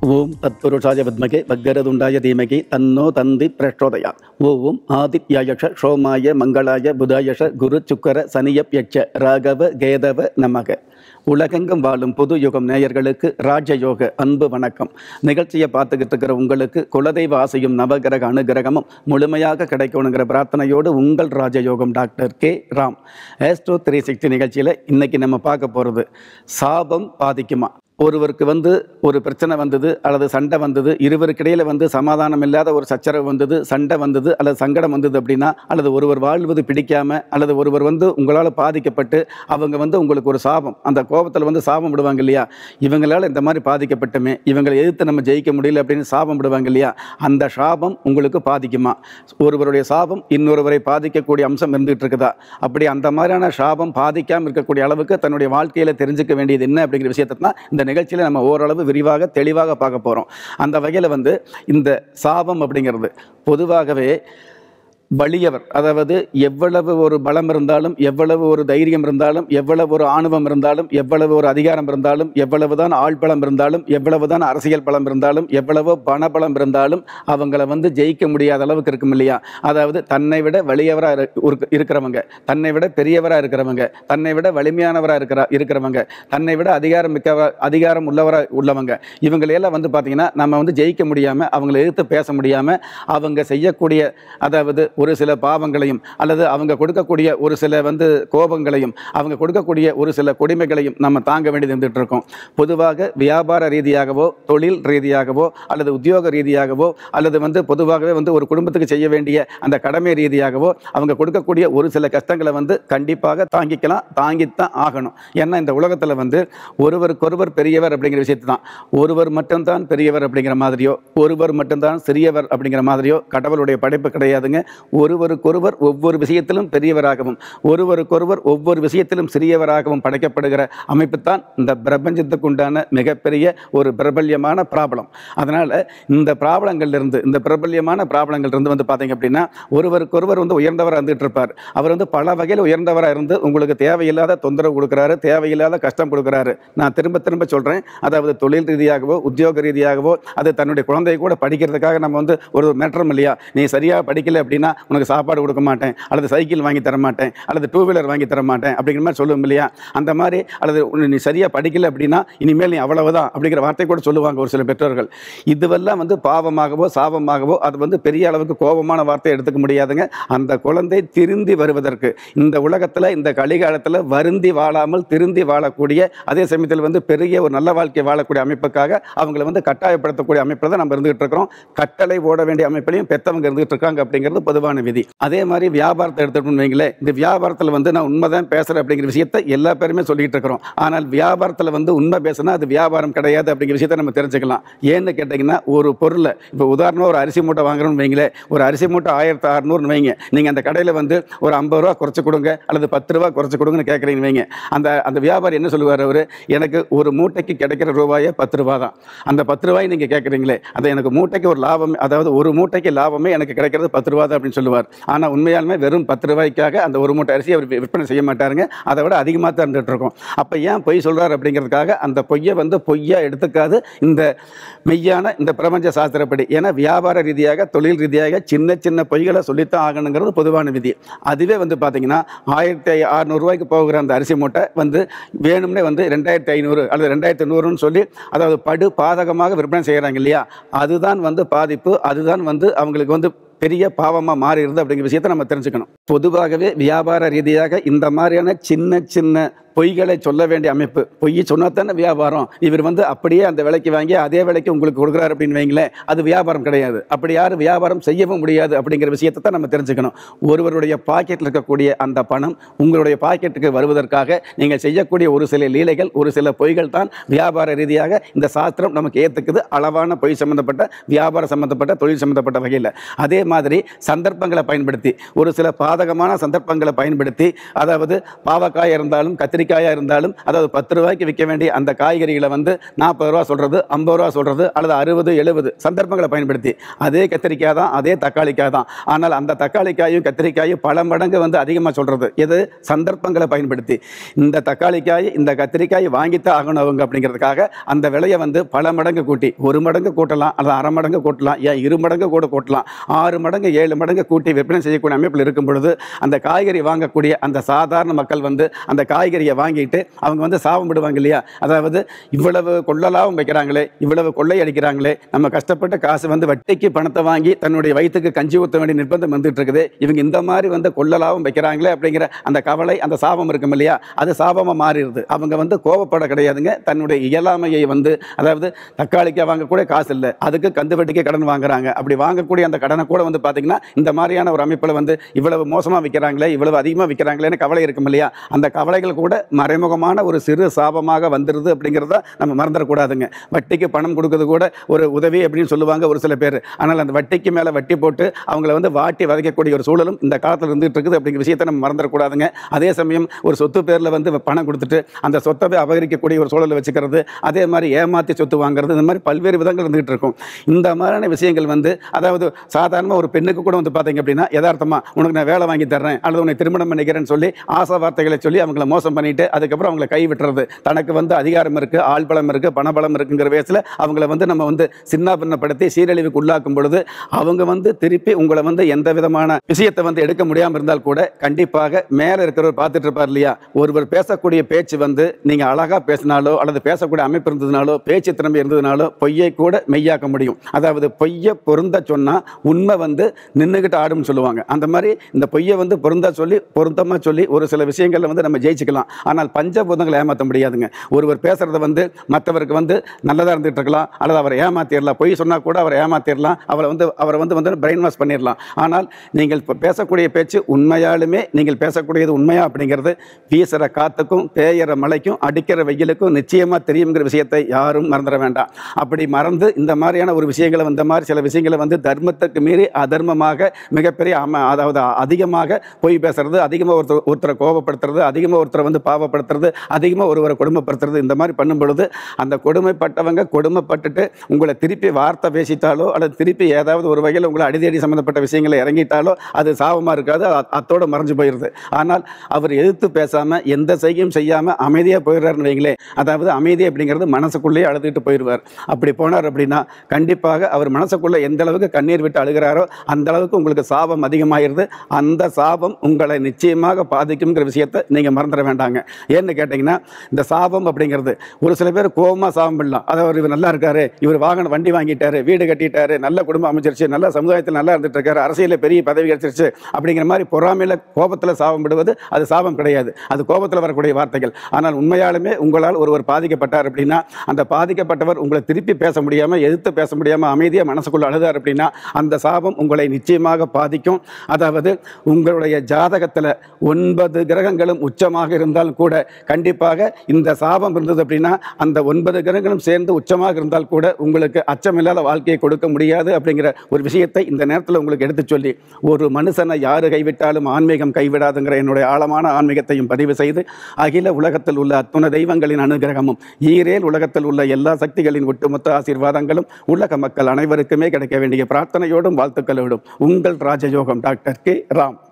ஓம் தத்புருஷாய வித்மகே வக்கரதுண்டாய தீமகி தன்னோ தந்தி பிரச்சோதயா ஓம் ஆதித்யாயஷ சோமாய மங்களாய புதாயஷ குரு சுக்கர சனியப்யட்ச ராகவ கேதவ நமக உலகெங்கும் வாழும் புது யுகம் நேயர்களுக்கு ராஜயோக அன்பு வணக்கம் நிகழ்ச்சியை பார்த்துக்கிட்டு இருக்கிற உங்களுக்கு குலதெய்வ ஆசையும் நவகிரக அனுகிரகமும் முழுமையாக கிடைக்கணுங்கிற பிரார்த்தனையோடு உங்கள் Rajayogam doctor K Ram astro three sixty நிகழ்ச்சியில் இன்னைக்கு நம்ம பார்க்க போகிறது சாபம் பாதிக்குமா ஒருவருக்கு வந்து ஒரு பிரச்சனை வந்தது அல்லது சண்டை வந்தது இருவருக்கிடையில் வந்து சமாதானம் இல்லாத ஒரு சச்சரவு வந்தது சண்டை வந்தது அல்லது சங்கடம் வந்தது அப்படின்னா அல்லது ஒருவர் வாழ்வது பிடிக்காம அல்லது ஒருவர் வந்து உங்களால் பாதிக்கப்பட்டு அவங்க வந்து உங்களுக்கு ஒரு சாபம் அந்த கோபத்தில் வந்து சாபம் விடுவாங்க இல்லையா இவங்களால் இந்த மாதிரி பாதிக்கப்பட்டுமே இவங்களை எதிர்த்து நம்ம ஜெயிக்க முடியல அப்படின்னு சாபம் விடுவாங்க இல்லையா அந்த சாபம் உங்களுக்கு பாதிக்குமா ஒருவருடைய சாபம் இன்னொருவரை பாதிக்கக்கூடிய அம்சம் இருந்துகிட்டு இருக்குதா அப்படி அந்த மாதிரியான சாபம் பாதிக்காமல் இருக்கக்கூடிய அளவுக்கு தன்னுடைய வாழ்க்கையில் தெரிஞ்சுக்க வேண்டியது என்ன அப்படிங்கிற விஷயத்தை தான் இந்த நிகழ்ச்சியில் நம்ம ஓரளவு விரிவாக தெளிவாக பார்க்க போகிறோம் அந்த வகையில் வந்து இந்த சாபம் அப்படிங்கிறது பொதுவாகவே வலியவர் அதாவது எவ்வளவு ஒரு பலம் இருந்தாலும் எவ்வளவு ஒரு தைரியம் இருந்தாலும் எவ்வளவு ஒரு ஆணவம் இருந்தாலும் எவ்வளவு ஒரு அதிகாரம் இருந்தாலும் எவ்வளவுதான் ஆள் பலம் இருந்தாலும் எவ்வளவுதான் அரசியல் பலம் இருந்தாலும் எவ்வளவோ பணபலம் இருந்தாலும் அவங்கள வந்து ஜெயிக்க முடியாத அளவுக்கு இருக்கும் இல்லையா அதாவது தன்னை விட வலியவராக இருக்கிறவங்க தன்னை விட பெரியவராக இருக்கிறவங்க தன்னை விட வலிமையானவராக இருக்கிற இருக்கிறவங்க தன்னை விட அதிகாரம் மிக்க அதிகாரம் உள்ளவராக உள்ளவங்க இவங்களையெல்லாம் வந்து பார்த்தீங்கன்னா நம்ம வந்து ஜெயிக்க முடியாமல் அவங்களை எதிர்த்து பேச முடியாமல் அவங்க செய்யக்கூடிய அதாவது ஒரு சில பாவங்களையும் அல்லது அவங்க கொடுக்கக்கூடிய ஒரு சில வந்து கோபங்களையும் அவங்க கொடுக்கக்கூடிய ஒரு சில கொடுமைகளையும் நம்ம தாங்க வேண்டியது இருந்துகிட்டு இருக்கோம் பொதுவாக வியாபார ரீதியாகவோ தொழில் ரீதியாகவோ அல்லது உத்தியோக ரீதியாகவோ அல்லது வந்து பொதுவாகவே வந்து ஒரு குடும்பத்துக்கு செய்ய வேண்டிய அந்த கடமை ரீதியாகவோ அவங்க கொடுக்கக்கூடிய ஒரு சில கஷ்டங்களை வந்து கண்டிப்பாக தாங்கிக்கலாம் தாங்கித்தான் ஆகணும் ஏன்னா இந்த உலகத்தில் வந்து ஒருவருக்கொருவர் பெரியவர் அப்படிங்கிற விஷயத்தை தான் ஒருவர் மட்டும்தான் பெரியவர் அப்படிங்கிற மாதிரியோ ஒருவர் மட்டும்தான் சிறியவர் அப்படிங்கிற மாதிரியோ கடவுளுடைய படைப்பு கிடையாதுங்க ஒருவருக்கொருவர் ஒவ்வொரு விஷயத்திலும் பெரியவராகவும் ஒருவருக்கொருவர் ஒவ்வொரு விஷயத்திலும் சிறியவராகவும் படைக்கப்படுகிற அமைப்பு தான் இந்த பிரபஞ்சத்துக்கு உண்டான மிகப்பெரிய ஒரு பிரபல்யமான பிராபலம் அதனால் இந்த பிராபலங்கள்லேருந்து இந்த பிரபல்யமான பிராபலங்கள்லேருந்து வந்து பார்த்தீங்க அப்படின்னா ஒருவருக்கொருவர் வந்து உயர்ந்தவராக இருந்துகிட்டு இருப்பார் அவர் வந்து பல வகையில் உயர்ந்தவராக இருந்து உங்களுக்கு தேவையில்லாத தொந்தரவு கொடுக்குறாரு தேவையில்லாத கஷ்டம் கொடுக்குறாரு நான் திரும்ப திரும்ப சொல்கிறேன் அதாவது தொழில் ரீதியாகவோ உத்தியோக ரீதியாகவோ அது தன்னுடைய குழந்தையை கூட படிக்கிறதுக்காக நம்ம வந்து ஒரு மேட்ரம் இல்லையா நீ சரியாக படிக்கல அப்படின்னா உனக்கு சாப்பாடு கொடுக்க மாட்டேன் அல்லது சைக்கிள் வாங்கி தர மாட்டேன் அல்லது டூ வீலர் வாங்கி தர மாட்டேன் அப்படிங்கிற மாதிரி சொல்லுவோம் இல்லையா அந்த மாதிரி அல்லது உன்னை நீ சரியாக படிக்கல அப்படின்னா இனிமேல் நீ அவ்வளவுதான் அப்படிங்கிற வார்த்தை கூட சொல்லுவாங்க ஒரு சில பெற்றோர்கள் இதுவெல்லாம் வந்து பாவமாகவோ சாபமாகவோ அது வந்து பெரிய அளவுக்கு கோபமான வார்த்தை எடுத்துக்க முடியாதுங்க அந்த குழந்தை திருந்தி வருவதற்கு இந்த உலகத்தில் இந்த கலிகாலத்தில் வருந்தி வாழாமல் திருந்தி வாழக்கூடிய அதே சமயத்தில் வந்து பெரிய ஒரு நல்ல வாழ்க்கை வாழக்கூடிய அமைப்புக்காக அவங்கள வந்து கட்டாயப்படுத்தக்கூடிய அமைப்பில் தான் நம்ம இருந்துகிட்டு இருக்கிறோம் கட்டளை ஓட வேண்டிய அமைப்பிலையும் பெற்றவங்க இருந்துகிட்டு இருக்காங்க அப்படிங்கிறது பொதுவான விதி அதே மாதிரி வியாபாரத்தை எடுத்துகிட்டு வைங்களேன் இந்த வியாபாரத்தில் வந்து நான் உண்மைதான் பேசுகிறேன் அப்படிங்கிற விஷயத்தை எல்லா பேருமே சொல்லிட்டு இருக்கிறோம் ஆனால் வியாபாரத்தில் வந்து உண்மை பேசினா அது வியாபாரம் கிடையாது அப்படிங்கிற விஷயத்தை நம்ம தெரிஞ்சுக்கலாம் ஏன்னு கேட்டிங்கன்னா ஒரு பொருளை இப்போ உதாரணமாக ஒரு அரிசி மூட்டை வாங்குறோம்னு வைங்களேன் ஒரு அரிசி மூட்டை ஆயிரத்தி அறநூறுன்னு வைங்க நீங்கள் அந்த கடையில் வந்து ஒரு ஐம்பது ரூபா குறைச்சி கொடுங்க அல்லது பத்து ரூபா குறைச்சி கொடுங்கன்னு கேட்குறீங்கன்னு வைங்க அந்த அந்த வியாபாரி என்ன சொல்லுவார் அவர் எனக்கு ஒரு மூட்டைக்கு கிடைக்கிற ரூபாயே பத்து ரூபா தான் அந்த பத்து ரூபாய் நீங்கள் கேட்குறீங்களே அதை எனக்கு மூட்டைக்கு ஒரு லாபம் அதாவது ஒரு மூட்டைக்கு லாபமே எனக்கு கிடைக்கிறது பத்து ரூபா தான் அப்படின்னு சொல்லுவார் ஆனால் உண்மையாலுமே வெறும் பத்து ரூபாய்க்காக அந்த ஒரு மூட்டை அரிசி அவர் விற்பனை செய்ய மாட்டாருங்க அதை விட அதிகமாக தான் இருந்துகிட்டு இருக்கும் அப்போ ஏன் பொய் சொல்கிறார் அப்படிங்கிறதுக்காக அந்த பொய்யை வந்து பொய்யா எடுத்துக்காது இந்த மெய்யான இந்த பிரபஞ்ச சாஸ்திரப்படி ஏன்னா வியாபார ரீதியாக தொழில் ரீதியாக சின்ன சின்ன பொய்களை சொல்லித்தான் ஆகணுங்கிறது பொதுவான விதி அதுவே வந்து பார்த்தீங்கன்னா ஆயிரத்தி அறநூறுவாய்க்கு போகிற அந்த அரிசி மூட்டை வந்து வேணும்னே வந்து ரெண்டாயிரத்தி ஐநூறு அல்லது ரெண்டாயிரத்தி நூறுன்னு சொல்லி அதாவது படு பாதகமாக விற்பனை செய்கிறாங்க இல்லையா அதுதான் வந்து பாதிப்பு அதுதான் வந்து அவங்களுக்கு வந்து பெரிய பாவமாக மாறி இருந்து அப்படிங்கிற விஷயத்தை நம்ம தெரிஞ்சுக்கணும் பொதுவாகவே வியாபார ரீதியாக இந்த மாதிரியான சின்ன சின்ன பொய்களை சொல்ல வேண்டிய அமைப்பு பொய் சொன்னா தானே வியாபாரம் இவர் வந்து அப்படியே அந்த விலைக்கு வாங்கி அதே விலைக்கு உங்களுக்கு கொடுக்குறாரு அப்படின்னு வைங்களேன் அது வியாபாரம் கிடையாது அப்படி யாரும் வியாபாரம் செய்யவும் முடியாது அப்படிங்கிற விஷயத்தை தான் நம்ம தெரிஞ்சுக்கணும் ஒருவருடைய பாக்கெட்டில் இருக்கக்கூடிய அந்த பணம் உங்களுடைய பாக்கெட்டுக்கு வருவதற்காக நீங்கள் செய்யக்கூடிய ஒரு சில லீலைகள் ஒரு சில பொய்கள் தான் வியாபார ரீதியாக இந்த சாஸ்திரம் நமக்கு ஏற்றுக்குது அளவான பொய் சம்மந்தப்பட்ட வியாபாரம் சம்மந்தப்பட்ட தொழில் சம்மந்தப்பட்ட வகையில் அதே மாதிரி சந்தர்ப்பங்களை பயன்படுத்தி ஒரு சில பாதகமான சந்தர்ப்பங்களை பயன்படுத்தி அதாவது பாவக்காய் இருந்தாலும் கத்திரிக்காய் கத்திரிக்காயாக இருந்தாலும் அதாவது பத்து ரூபாய்க்கு விற்க வேண்டிய அந்த காய்கறிகளை வந்து நாற்பது ரூபா சொல்கிறது ஐம்பது ரூபா சொல்கிறது அல்லது அறுபது எழுபது சந்தர்ப்பங்களை பயன்படுத்தி அதே கத்திரிக்காய் தான் அதே தக்காளிக்காய் தான் ஆனால் அந்த தக்காளிக்காயும் கத்திரிக்காயும் பல மடங்கு வந்து அதிகமாக சொல்கிறது எது சந்தர்ப்பங்களை பயன்படுத்தி இந்த தக்காளிக்காய் இந்த கத்திரிக்காய் வாங்கித்தான் ஆகணும் அவங்க அப்படிங்கிறதுக்காக அந்த விலையை வந்து பல மடங்கு கூட்டி ஒரு மடங்கு கூட்டலாம் அல்லது அரை மடங்கு கூட்டலாம் ஏன் இரு மடங்கு கூட கூட்டலாம் ஆறு மடங்கு ஏழு மடங்கு கூட்டி விற்பனை செய்யக்கூடிய அமைப்பில் இருக்கும் பொழுது அந்த காய்கறி வாங்கக்கூடிய அந்த சாதாரண மக்கள் வந்து அந்த காய்கறியை வாங்கிட்டு அவங்க வந்து சாபம் விடுவாங்க இல்லையா அதாவது இவ்வளவு கொள்ளலாவும் வைக்கிறாங்களே இவ்வளவு கொள்ளை அடிக்கிறாங்களே நம்ம கஷ்டப்பட்ட காசு வந்து வட்டிக்கு பணத்தை வாங்கி தன்னுடைய வயிற்றுக்கு கஞ்சி ஊற்ற வேண்டிய நிர்பந்தம் வந்துட்டு இருக்குது இவங்க இந்த மாதிரி வந்து கொள்ளலாவும் வைக்கிறாங்களே அப்படிங்கிற அந்த கவலை அந்த சாபம் இருக்கும் இல்லையா அது சாபமாக மாறிடுது அவங்க வந்து கோபப்பட கிடையாதுங்க தன்னுடைய இயலாமையை வந்து அதாவது தக்காளிக்காய் வாங்கக்கூட காசு இல்லை அதுக்கு கந்து வட்டிக்கே கடன் வாங்குறாங்க அப்படி வாங்கக்கூடிய அந்த கடனை கூட வந்து பார்த்தீங்கன்னா இந்த மாதிரியான ஒரு அமைப்பில் வந்து இவ்வளவு மோசமாக விற்கிறாங்களே இவ்வளவு அதிகமாக விற்கிறாங்களேன்னு கவலை இருக்கும் இல்லையா அந்த கவலைகள் கூட மறைமுகமான ஒரு சிறு சாபமாக வந்துடுது அப்படிங்கிறத நம்ம மறந்துடக்கூடாதுங்க வட்டிக்கு பணம் கொடுக்கறது கூட ஒரு உதவி அப்படின்னு சொல்லுவாங்க ஒரு சில பேர் ஆனால் அந்த வட்டிக்கு மேலே வட்டி போட்டு அவங்கள வந்து வாட்டி வதைக்கக்கூடிய ஒரு சூழலும் இந்த காலத்தில் இருந்துகிட்டு இருக்குது அப்படிங்கிற விஷயத்தை நம்ம மறந்துடக்கூடாதுங்க அதே சமயம் ஒரு சொத்து பேரில் வந்து பணம் கொடுத்துட்டு அந்த சொத்தை அபகரிக்கக்கூடிய ஒரு சூழலை வச்சுக்கிறது அதே மாதிரி ஏமாற்றி சொத்து வாங்குறது இந்த மாதிரி பல்வேறு விதங்கள் இருந்துகிட்டு இருக்கும் இந்த மாதிரியான விஷயங்கள் வந்து அதாவது சாதாரணமாக ஒரு பெண்ணுக்கு கூட வந்து பார்த்தீங்க அப்படின்னா யதார்த்தமாக உனக்கு நான் வேலை வாங்கி தர்றேன் அல்லது உன்னை திருமணம் பண்ணிக்கிறேன்னு சொல்லி ஆசை வார்த்தைகளை சொல்லி அவங்கள மோசம் பண்ணிட்டு அதுக்கப்புறம் அவங்கள கை விட்டுறது தனக்கு வந்து அதிகாரம் இருக்குது ஆள் பலம் இருக்குது பணபலம் இருக்குங்கிற வயசில் அவங்கள வந்து நம்ம வந்து சின்ன பின்னப்படுத்தி சீரழிவுக்கு உள்ளாக்கும் பொழுது அவங்க வந்து திருப்பி உங்களை வந்து எந்த விதமான விஷயத்தை வந்து எடுக்க முடியாமல் இருந்தால் கூட கண்டிப்பாக மேலே இருக்கிறவர் பார்த்துட்டு இருப்பார் இல்லையா ஒருவர் பேசக்கூடிய பேச்சு வந்து நீங்கள் அழகாக பேசினாலோ அல்லது பேசக்கூடிய அமைப்பு இருந்ததுனாலோ பேச்சு திறமை இருந்ததுனாலோ பொய்யை கூட மெய்யாக்க முடியும் அதாவது பொய்யை பொருந்த சொன்னால் உண்மை வந்து நின்றுக்கிட்டு ஆடும்னு சொல்லுவாங்க அந்த மாதிரி இந்த பொய்யை வந்து பொருந்தா சொல்லி பொருத்தமாக சொல்லி ஒரு சில விஷயங்களில் வந்து நம்ம ஜெயிச்சுக்கலாம் ஆனால் பஞ்சபூதங்களை ஏமாற்ற முடியாதுங்க ஒருவர் பேசுகிறத வந்து மற்றவருக்கு வந்து நல்லதாக இருந்துகிட்டு இருக்கலாம் அல்லது அவரை ஏமாத்திடலாம் பொய் சொன்னால் கூட அவரை ஏமாத்திடலாம் அவரை வந்து அவரை வந்து வந்து பிரெயின் வாஷ் பண்ணிடலாம் ஆனால் நீங்கள் இப்போ பேசக்கூடிய பேச்சு உண்மையாலுமே நீங்கள் பேசக்கூடியது உண்மையா அப்படிங்கிறது வீசுகிற காற்றுக்கும் பேயிற மழைக்கும் அடிக்கிற வெயிலுக்கும் நிச்சயமாக தெரியுங்கிற விஷயத்தை யாரும் மறந்துட வேண்டாம் அப்படி மறந்து இந்த மாதிரியான ஒரு விஷயங்களை இந்த மாதிரி சில விஷயங்களை வந்து தர்மத்துக்கு மீறி அதர்மமாக மிகப்பெரிய அம அதாவது அதிகமாக பொய் பேசுறது அதிகமாக ஒருத்தர் ஒருத்தரை கோபப்படுத்துறது அதிகமாக ஒருத்தரை வந்து பாவப்படுத்துறது அதிகமாக ஒருவரை கொடுமைப்படுத்துறது இந்த மாதிரி பண்ணும் பொழுது அந்த கொடுமைப்பட்டவங்க கொடுமைப்பட்டுட்டு உங்களை திருப்பி வார்த்தை பேசிட்டாலோ அல்லது திருப்பி ஏதாவது ஒரு வகையில் உங்களை அடிதடி சம்மந்தப்பட்ட விஷயங்களை இறங்கிட்டாலோ அது சாபமாக இருக்காது அது அத்தோட மறைஞ்சு போயிடுது ஆனால் அவர் எதிர்த்து பேசாமல் எந்த செய்கையும் செய்யாமல் அமைதியாக போயிடுறாருன்னு வைங்களே அதாவது அமைதி அப்படிங்கிறது மனசுக்குள்ளேயே அழுதுட்டு போயிடுவார் அப்படி போனார் அப்படின்னா கண்டிப்பாக அவர் மனசுக்குள்ளே எந்த அளவுக்கு கண்ணீர் விட்டு அழுகிறாரோ அந்த அளவுக்கு உங்களுக்கு சாபம் அதிகமாகிடுது அந்த சாபம் உங்களை நிச்சயமாக பாதிக்குங்கிற விஷயத்தை நீங்கள் மறந்துட வேண்டாங்க ஏன்னு கேட்டிங்கன்னா இந்த சாபம் அப்படிங்கிறது ஒரு சில பேர் கோபமாக சாபம் பண்ணலாம் அதாவது இவர் நல்லா இருக்காரு இவர் வாகனம் வண்டி வாங்கிட்டாரு வீடு கட்டிட்டாரு நல்ல குடும்பம் அமைச்சிருச்சு நல்ல சமுதாயத்தில் நல்லா இருந்துட்டு இருக்காரு அரசியலில் பெரிய பதவி கிடைச்சிருச்சு அப்படிங்கிற மாதிரி பொறாமையில் கோபத்தில் சாபம் விடுவது அது சாபம் கிடையாது அது கோபத்தில் வரக்கூடிய வார்த்தைகள் ஆனால் உண்மையாலுமே உங்களால் ஒருவர் பாதிக்கப்பட்டார் அப்படின்னா அந்த பாதிக்கப்பட்டவர் உங்களை திருப்பி பேச முடியாமல் எதிர்த்து பேச முடியாமல் அமைதியாக மனசுக்குள்ள அழுதார் அப்படின்னா அந்த சாபம் உங்களை நிச்சயமாக பாதிக்கும் அதாவது உங்களுடைய ஜாதகத்தில் ஒன்பது கிரகங்களும் உச்சமாக இருந்தாலும் கூட கண்டிப்பாக இந்த சாபம் இருந்தது அப்படின்னா அந்த ஒன்பது கிரகங்களும் சேர்ந்து உச்சமாக இருந்தால் கூட உங்களுக்கு அச்சமில்லாத வாழ்க்கையை கொடுக்க முடியாது அப்படிங்கிற ஒரு விஷயத்தை இந்த நேரத்தில் உங்களுக்கு எடுத்து சொல்லி ஒரு மனுஷனை யாரு கைவிட்டாலும் ஆன்மீகம் கைவிடாதுங்கிற என்னுடைய ஆழமான ஆன்மீகத்தையும் பதிவு செய்து அகில உலகத்தில் உள்ள அத்துணை தெய்வங்களின் அனுகிரகமும் ஈரேல் உலகத்தில் உள்ள எல்லா சக்திகளின் ஒட்டுமொத்த ஆசீர்வாதங்களும் உலக மக்கள் அனைவருக்குமே கிடைக்க வேண்டிய பிரார்த்தனையோடும் வாழ்த்துக்களோடும் உங்கள் ராஜயோகம் டாக்டர் கே ராம்